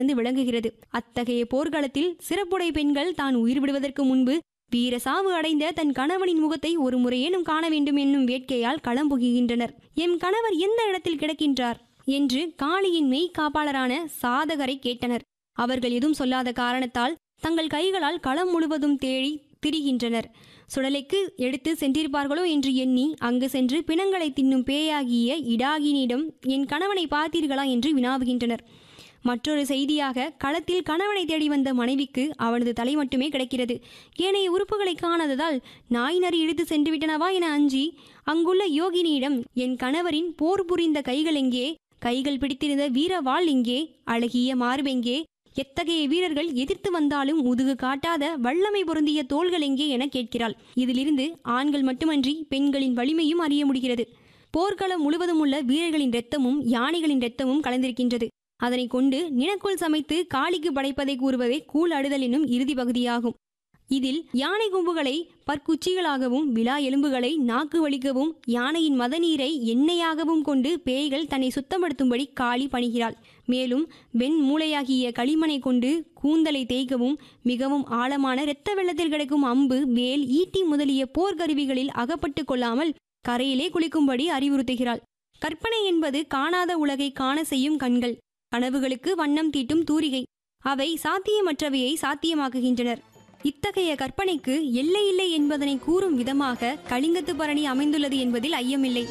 வந்து விளங்குகிறது அத்தகைய போர்க்களத்தில் சிறப்புடை பெண்கள் தான் உயிர் விடுவதற்கு முன்பு வீர சாவு அடைந்த தன் கணவனின் முகத்தை ஒரு முறையேனும் காண வேண்டும் என்னும் வேட்கையால் களம் புகுகின்றனர் எம் கணவர் எந்த இடத்தில் கிடக்கின்றார் என்று காளியின் மெய் காப்பாளரான சாதகரை கேட்டனர் அவர்கள் எதுவும் சொல்லாத காரணத்தால் தங்கள் கைகளால் களம் முழுவதும் தேடி திரிகின்றனர் சுடலைக்கு எடுத்து சென்றிருப்பார்களோ என்று எண்ணி அங்கு சென்று பிணங்களை தின்னும் பேயாகிய இடாகினிடம் என் கணவனை பார்த்தீர்களா என்று வினாவுகின்றனர் மற்றொரு செய்தியாக களத்தில் கணவனை தேடி வந்த மனைவிக்கு அவனது தலை மட்டுமே கிடைக்கிறது ஏனைய உறுப்புகளை காணாததால் நாய் நரி இழுத்து சென்று விட்டனவா என அஞ்சி அங்குள்ள யோகினியிடம் என் கணவரின் போர் புரிந்த கைகள் எங்கே கைகள் பிடித்திருந்த வீர வாள் எங்கே அழகிய மார்பெங்கே எத்தகைய வீரர்கள் எதிர்த்து வந்தாலும் முதுகு காட்டாத வல்லமை பொருந்திய தோள்கள் எங்கே என கேட்கிறாள் இதிலிருந்து ஆண்கள் மட்டுமன்றி பெண்களின் வலிமையும் அறிய முடிகிறது போர்க்களம் முழுவதும் உள்ள வீரர்களின் இரத்தமும் யானைகளின் இரத்தமும் கலந்திருக்கின்றது அதனை கொண்டு நினக்குள் சமைத்து காளிக்கு படைப்பதை கூறுவதே கூழ் அடுதல் என்னும் இறுதி பகுதியாகும் இதில் யானை கொம்புகளை பற்குச்சிகளாகவும் விழா எலும்புகளை நாக்கு வலிக்கவும் யானையின் மதநீரை எண்ணெயாகவும் கொண்டு பேய்கள் தன்னை சுத்தப்படுத்தும்படி காளி பணிகிறாள் மேலும் வெண் மூளையாகிய களிமனை கொண்டு கூந்தலை தேய்க்கவும் மிகவும் ஆழமான இரத்த வெள்ளத்தில் கிடக்கும் அம்பு வேல் ஈட்டி முதலிய போர்க்கருவிகளில் அகப்பட்டு கொள்ளாமல் கரையிலே குளிக்கும்படி அறிவுறுத்துகிறாள் கற்பனை என்பது காணாத உலகை காண செய்யும் கண்கள் கனவுகளுக்கு வண்ணம் தீட்டும் தூரிகை அவை சாத்தியமற்றவையை சாத்தியமாக்குகின்றனர் இத்தகைய கற்பனைக்கு எல்லையில்லை என்பதனை கூறும் விதமாக கலிங்கத்து பரணி அமைந்துள்ளது என்பதில் ஐயமில்லை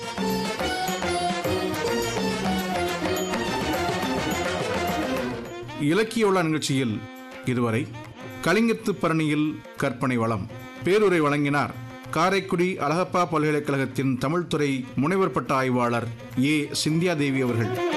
இலக்கிய உலா நிகழ்ச்சியில் இதுவரை கலிங்கத்து பரணியில் கற்பனை வளம் பேருரை வழங்கினார் காரைக்குடி அழகப்பா பல்கலைக்கழகத்தின் தமிழ்துறை முனைவர் பட்ட ஆய்வாளர் ஏ சிந்தியா தேவி அவர்கள்